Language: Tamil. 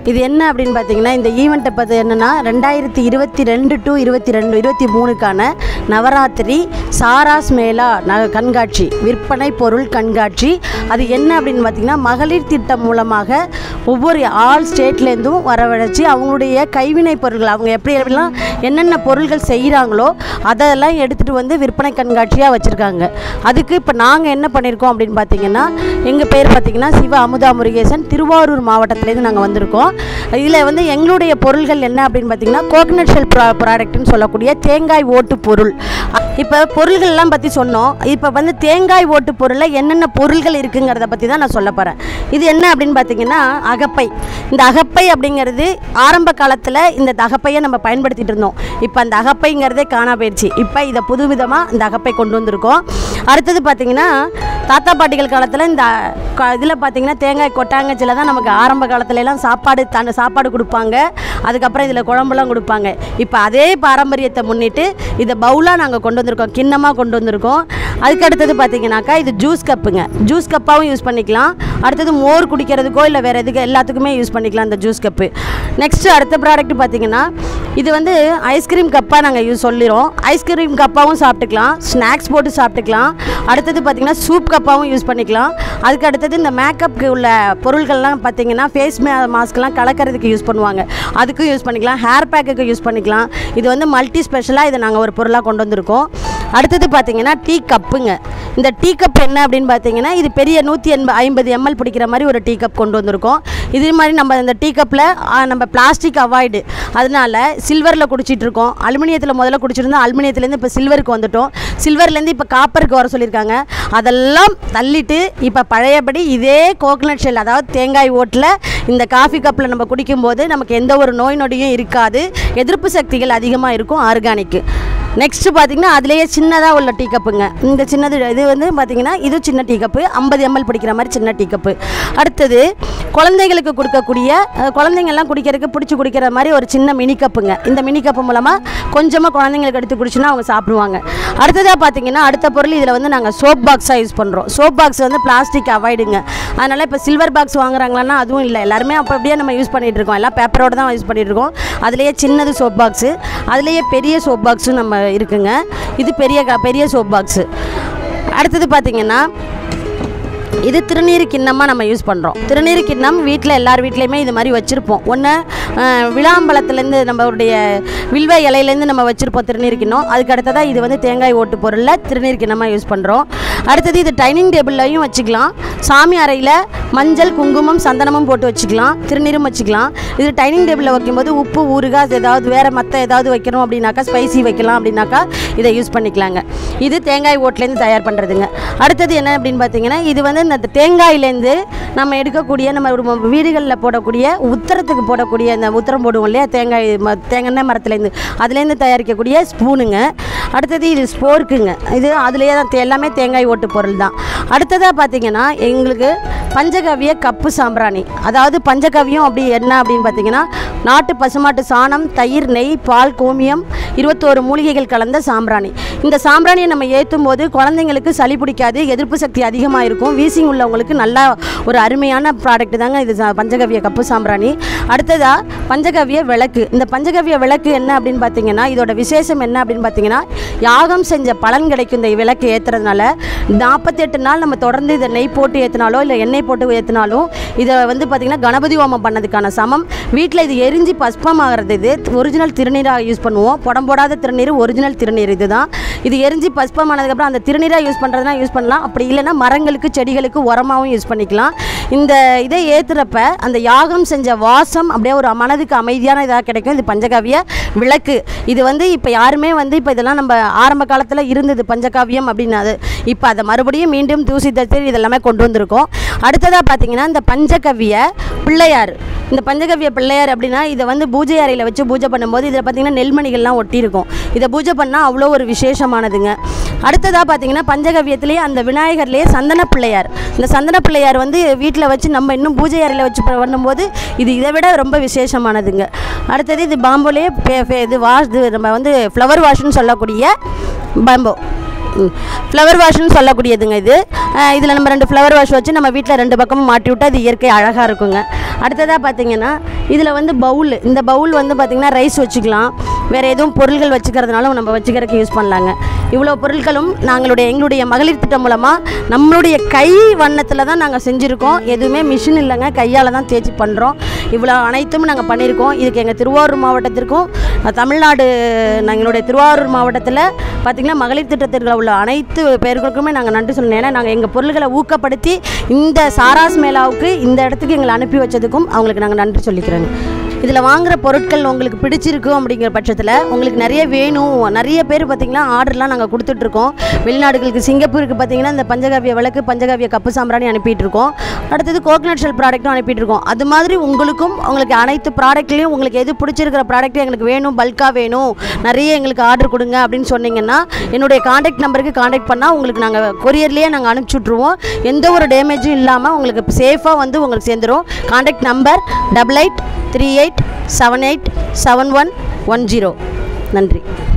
இது என்ன அப்படின்னு பார்த்தீங்கன்னா இந்த ஈவெண்ட்டை பார்த்து என்னென்னா ரெண்டாயிரத்தி இருபத்தி ரெண்டு டு இருபத்தி ரெண்டு இருபத்தி மூணுக்கான நவராத்திரி சாராஸ் மேளா ந கண்காட்சி விற்பனை பொருள் கண்காட்சி அது என்ன அப்படின்னு பார்த்தீங்கன்னா மகளிர் திட்டம் மூலமாக ஒவ்வொரு ஆல் ஸ்டேட்லேருந்தும் வரவழைச்சி அவங்களுடைய கைவினை பொருட்கள் அவங்க எப்படி எப்படிலாம் என்னென்ன பொருள்கள் செய்கிறாங்களோ அதெல்லாம் எடுத்துகிட்டு வந்து விற்பனை கண்காட்சியாக வச்சுருக்காங்க அதுக்கு இப்போ நாங்கள் என்ன பண்ணியிருக்கோம் அப்படின்னு பார்த்தீங்கன்னா எங்கள் பேர் பார்த்தீங்கன்னா சிவ அமுதா முருகேசன் திருவாரூர் மாவட்டத்துலேருந்து நாங்கள் வந்திருக்கோம் இதில் வந்து எங்களுடைய பொருள்கள் என்ன அப்படின்னு பார்த்தீங்கன்னா கோகனட் ஷெல் ப்ரா ப்ராடக்ட்னு சொல்லக்கூடிய தேங்காய் ஓட்டு பொருள் இப்போ பொருள்கள்லாம் பற்றி சொன்னோம் இப்போ வந்து தேங்காய் ஓட்டு பொருளில் என்னென்ன பொருள்கள் இருக்குங்கிறத பற்றி தான் நான் சொல்ல போகிறேன் இது என்ன அப்படின்னு பார்த்தீங்கன்னா அகப்பை இந்த அகப்பை அப்படிங்கிறது ஆரம்ப காலத்தில் இந்த அகப்பையை நம்ம பயன்படுத்திட்டு இருந்தோம் இப்போ அந்த அகப்பைங்கிறதே காணா போயிடுச்சு இப்போ இதை புதுவிதமாக இந்த அகப்பை கொண்டு வந்திருக்கோம் அடுத்தது பார்த்தீங்கன்னா தாத்தா பாட்டிகள் காலத்தில் இந்த இதில் பார்த்தீங்கன்னா தேங்காய் கொட்டாங்கச்சில் தான் நமக்கு ஆரம்ப காலத்துல எல்லாம் சாப்பாடு தன் சாப்பாடு கொடுப்பாங்க அதுக்கப்புறம் இதில் குழம்புலாம் கொடுப்பாங்க இப்போ அதே பாரம்பரியத்தை முன்னிட்டு இதை பவுலாக நாங்கள் கொண்டு வந்திருக்கோம் கிண்ணமாக கொண்டு வந்திருக்கோம் அதுக்கு அடுத்தது பார்த்தீங்கன்னாக்கா இது ஜூஸ் கப்புங்க ஜூஸ் கப்பாகவும் யூஸ் பண்ணிக்கலாம் அடுத்தது மோர் குடிக்கிறதுக்கோ இல்லை வேறு எதுக்கு எல்லாத்துக்குமே யூஸ் பண்ணிக்கலாம் இந்த ஜூஸ் கப்பு நெக்ஸ்ட்டு அடுத்த ப்ராடக்ட் பார்த்தீங்கன்னா இது வந்து ஐஸ்கிரீம் கப்பாக நாங்கள் யூஸ் சொல்லிடுறோம் ஐஸ்கிரீம் கப்பாகவும் சாப்பிட்டுக்கலாம் ஸ்நாக்ஸ் போட்டு சாப்பிட்டுக்கலாம் அடுத்தது பார்த்திங்கன்னா சூப் கப்பாகவும் யூஸ் பண்ணிக்கலாம் அதுக்கு அடுத்தது இந்த மேக்கப்புக்கு உள்ள பொருள்கள்லாம் பார்த்தீங்கன்னா ஃபேஸ் மே மாஸ்க்லாம் கலக்கிறதுக்கு யூஸ் பண்ணுவாங்க அதுக்கும் யூஸ் பண்ணிக்கலாம் ஹேர் பேக்குக்கு யூஸ் பண்ணிக்கலாம் இது வந்து மல்டி ஸ்பெஷலாக இதை நாங்கள் ஒரு பொருளாக கொண்டு வந்திருக்கோம் அடுத்தது பார்த்தீங்கன்னா டீ கப்புங்க இந்த டீ கப் என்ன அப்படின்னு பார்த்தீங்கன்னா இது பெரிய நூற்றி எண்பது ஐம்பது எம்எல் பிடிக்கிற மாதிரி ஒரு டீ கப் கொண்டு வந்திருக்கோம் இதே மாதிரி நம்ம இந்த டீ கப்பில் நம்ம பிளாஸ்டிக் அவாய்டு அதனால சில்வரில் குடிச்சிட்டு இருக்கோம் அலுமினியத்தில் முதல்ல குடிச்சிருந்தோம் அலுமினியத்துலேருந்து இப்போ சில்வருக்கு வந்துட்டோம் சில்வர்லேருந்து இப்போ காப்பருக்கு வர சொல்லியிருக்காங்க அதெல்லாம் தள்ளிட்டு இப்போ பழையபடி இதே கோகனட் ஷெல் அதாவது தேங்காய் ஓட்டில் இந்த காஃபி கப்பில் நம்ம குடிக்கும்போது நமக்கு எந்த ஒரு நோய் நொடியும் இருக்காது எதிர்ப்பு சக்திகள் அதிகமாக இருக்கும் ஆர்கானிக்கு நெக்ஸ்ட்டு பார்த்தீங்கன்னா அதுலேயே சின்னதாக உள்ள டீ கப்புங்க இந்த சின்னது இது வந்து பார்த்தீங்கன்னா இது சின்ன டீ கப்பு ஐம்பது எம்எல் பிடிக்கிற மாதிரி சின்ன டீ கப்பு அடுத்தது குழந்தைகளுக்கு கொடுக்கக்கூடிய அஹ், குழந்தைங்கள்லாம் குடிக்கிறதுக்கு பிடிச்சி குடிக்கிற மாதிரி ஒரு சின்ன மினி கப்புங்க இந்த மினி கப்பு மூலமாக கொஞ்சமாக குழந்தைங்களுக்கு எடுத்து குடிச்சுன்னா அவங்க சாப்பிடுவாங்க அடுத்ததாக பார்த்தீங்கன்னா அடுத்த பொருள் இதில் வந்து நாங்கள் சோப் பாக்ஸாக யூஸ் பண்ணுறோம் சோப் பாக்ஸ் வந்து பிளாஸ்டிக் அவாய்டுங்க அதனால் இப்போ சில்வர் பாக்ஸ் வாங்குறாங்களான்னா அதுவும் இல்லை எல்லாருமே அப்போ அப்படியே நம்ம யூஸ் பண்ணிகிட்டு இருக்கோம் எல்லாம் பேப்பரோட தான் யூஸ் பண்ணிகிட்டு இருக்கோம் அதுலேயே சின்னது சோப் பாக்ஸு அதுலேயே பெரிய சோப் பாக்ஸும் நம்ம இருக்குங்க இது பெரிய க- பெரிய சோப் பாக்ஸு அடுத்தது பார்த்தீங்கன்னா இது திருநீர் கிண்ணமாக நம்ம யூஸ் பண்ணுறோம் திருநீர் கிண்ணம் வீட்டில் எல்லார் வீட்லேயுமே இது மாதிரி வச்சுருப்போம் ஒன்று விளாம்பழத்துலேருந்து நம்மளுடைய வில்வ இலையிலேருந்து நம்ம வச்சுருப்போம் திருநீர் கிண்ணம் அதுக்கு அடுத்ததாக இது வந்து தேங்காய் ஓட்டு பொருளில் திருநீர் கிண்ணமாக யூஸ் பண்ணுறோம் அடுத்தது இது டைனிங் டேபிள்லையும் வச்சுக்கலாம் சாமி அறையில் மஞ்சள் குங்குமம் சந்தனமும் போட்டு வச்சுக்கலாம் திருநீரும் வச்சுக்கலாம் இது டைனிங் டேபிளில் வைக்கும்போது உப்பு ஊறுகாய் ஏதாவது வேறு மற்ற ஏதாவது வைக்கணும் அப்படின்னாக்கா ஸ்பைசி வைக்கலாம் அப்படின்னாக்கா இதை யூஸ் பண்ணிக்கலாங்க இது தேங்காய் ஓட்லேருந்து தயார் பண்ணுறதுங்க அடுத்தது என்ன அப்படின்னு பார்த்தீங்கன்னா இது வந்து இந்த தேங்காயிலேருந்து நம்ம எடுக்கக்கூடிய நம்ம ஒரு ம- வீடுகளில் போடக்கூடிய உத்தரத்துக்கு போடக்கூடிய இந்த உத்தரம் போடுவோம் இல்லையா தேங்காய் ம தேங்காய் மரத்துலேருந்து அதுலேருந்து தயாரிக்கக்கூடிய ஸ்பூனுங்க அடுத்தது இது ஸ்போர்க்குங்க இது அதுலேயே தான் தே- எல்லாமே தேங்காய் ஓட்டு பொருள் தான் அடுத்ததாக பார்த்தீங்கன்னா எங்களுக்கு பஞ்சகவ்ய கப்பு சாம்பிராணி அதாவது பஞ்சகவ்யம் அப்படி என்ன அப்படின்னு பார்த்தீங்கன்னா நாட்டு பசுமாட்டு சாணம் தயிர் நெய் பால் கோமியம் இருபத்தோரு மூலிகைகள் கலந்த சாம்பிராணி இந்த சாம்பிராணியை நம்ம ஏற்றும் போது குழந்தைங்களுக்கு சளி பிடிக்காது எதிர்ப்பு சக்தி அதிகமாக இருக்கும் வீசிங் உள்ளவங்களுக்கு நல்லா ஒரு அருமையான ப்ராடக்ட் தாங்க இது சா- பஞ்சகவ்ய கப்பு சாம்பிராணி அடுத்ததாக பஞ்சகவ்ய விளக்கு இந்த பஞ்சகவ்ய விளக்கு என்ன அப்படின்னு பார்த்தீங்கன்னா இதோட விசேஷம் என்ன அப்படின்னு பார்த்தீங்கன்னா யாகம் செஞ்ச பலன் கிடைக்கும் இந்த விளக்கு ஏற்றுறதுனால நாற்பத்தெட்டு நாள் நம்ம தொடர்ந்து இதை நெய் போட்டு ஏற்றினாலோ இல்லை எண்ணெய் போட்டு ஏற்றினாலும் இதை வந்து பார்த்திங்கன்னா கணபதி ஹோமம் பண்ணதுக்கான சமம் வீட்டில் இது எரிஞ்சு பஸ்பமாகிறது இது ஒரிஜினல் திருநீராக யூஸ் பண்ணுவோம் புடம் போடாத திருநீர் ஒரிஜினல் திருநீர் இதுதான் இது எரிஞ்சு பஸ்பமானதுக்கப்புறம் அந்த திருநீராக யூஸ் பண்ணுறதுனா யூஸ் பண்ணலாம் அப்படி இல்லைன்னா மரங்களுக்கு செடிகளுக்கு உரமாகவும் யூஸ் பண்ணிக்கலாம் இந்த இதை ஏற்றுறப்ப அந்த யாகம் செஞ்ச வாசம் அப்படியே ஒரு மனதுக்கு அமைதியான இதாக கிடைக்கும் இது பஞ்சகாவிய விளக்கு இது வந்து இப்போ யாருமே வந்து இப்போ இதெல்லாம் நம்ம ஆரம்ப காலத்தில் இருந்தது பஞ்சகாவியம் அப்படின்னது இப்போ அதை மறுபடியும் மீண்டும் தூசி தத்து இதெல்லாமே கொண்டு வந்திருக்கோம் அடுத்ததாக பார்த்தீங்கன்னா இந்த பஞ்சகவ்ய பிள்ளையார் இந்த பஞ்சகவ்ய பிள்ளையார் அப்படின்னா இதை வந்து பூஜை அறையில் வச்சு பூஜை பண்ணும்போது இதில் பார்த்தீங்கன்னா நெல்மணிகள்லாம் ஒட்டியிருக்கும் இதை பூஜை பண்ணால் அவ்வளோ ஒரு விசேஷமானதுங்க அடுத்ததாக பார்த்தீங்கன்னா பஞ்சகவ்யத்திலேயே அந்த விநாயகர்லேயே சந்தன பிள்ளையார் இந்த சந்தன பிள்ளையார் வந்து வீட்டில் வச்சு நம்ம இன்னும் பூஜை அறையில் வச்சு ப- பண்ணும்போது இது இதை விட ரொம்ப விசேஷமானதுங்க அடுத்தது இது பாம்போலேயே பே- பே- இது வாஷ் இது நம்ம வந்து ஃப்ளவர் வாஷ்னு சொல்லக்கூடிய பாம்போ ஃப்ளவர் வாஷ்னு சொல்லக்கூடியதுங்க இது இதில் நம்ம ரெண்டு ஃப்ளவர் வாஷ் வச்சு நம்ம வீட்டில் ரெண்டு பக்கமும் மாட்டி விட்டு அது இயற்கை அழகாக இருக்குங்க அடுத்ததாக பார்த்தீங்கன்னா இதில் வந்து பவுல் இந்த பவுல் வந்து பார்த்திங்கன்னா ரைஸ் வச்சுக்கலாம் வேறு எதுவும் பொருள்கள் வச்சுக்கிறதுனாலும் நம்ம வச்சுக்கிறதுக்கு யூஸ் பண்ணலாங்க இவ்வளோ பொருட்களும் நாங்களுடைய எங்களுடைய மகளிர் திட்டம் மூலமாக நம்மளுடைய கை வண்ணத்தில் தான் நாங்கள் செஞ்சுருக்கோம் எதுவுமே மிஷின் இல்லைங்க கையால் தான் தேய்ச்சி பண்ணுறோம் இவ்வளோ அனைத்தும் நாங்கள் பண்ணியிருக்கோம் இதுக்கு எங்கள் திருவாரூர் மாவட்டத்திற்கும் அஹ், தமிழ்நாடு எங்களுடைய திருவாரூர் மாவட்டத்தில் பார்த்திங்கன்னா மகளிர் திட்டத்தில் உள்ள அனைத்து பேர்களுக்குமே நாங்கள் நன்றி சொல்லணும் ஏன்னா நாங்கள் எங்கள் பொருள்களை ஊக்கப்படுத்தி இந்த சாராஸ் மேளாவுக்கு இந்த இடத்துக்கு எங்களை அனுப்பி வச்சதுக்கும் அவங்களுக்கு நாங்கள் நன்றி சொல்லிக்கிறோங்க இதில் வாங்குற பொருட்கள் உங்களுக்கு பிடிச்சிருக்கு அப்படிங்கிற பட்சத்தில் உங்களுக்கு நிறைய வேணும் நிறைய பேர் பார்த்திங்கன்னா ஆர்டர்லாம் நாங்கள் கொடுத்துட்ருக்கோம் வெளிநாடுகளுக்கு சிங்கப்பூருக்கு பார்த்திங்கன்னா இந்த பஞ்சகாவிய விளக்கு பஞ்சகாவிய கப்பு சாம்பிராணி அனுப்பிட்டு இருக்கோம் அடுத்தது கோகனட் ஷெல் ப்ராடக்ட்டும் அனுப்பிட்டு இருக்கோம் அது மாதிரி உங்களுக்கும் உங்களுக்கு அனைத்து ப்ராடக்ட்லேயும் உங்களுக்கு எது பிடிச்சிருக்கிற ப்ராடக்ட் எங்களுக்கு வேணும் பல்காக வேணும் நிறைய எங்களுக்கு ஆர்டர் கொடுங்க அப்படின்னு சொன்னீங்கன்னா என்னுடைய காண்டாக்ட் நம்பருக்கு காண்டாக்ட் பண்ணால் உங்களுக்கு நாங்கள் கொரியர்லேயே நாங்கள் அனுப்பிச்சி விட்ருவோம் எந்த ஒரு டேமேஜும் இல்லாமல் உங்களுக்கு சேஃபாக வந்து உங்களுக்கு சேர்ந்துரும் contact number double eight three eight seven eight seven one one zero நன்றி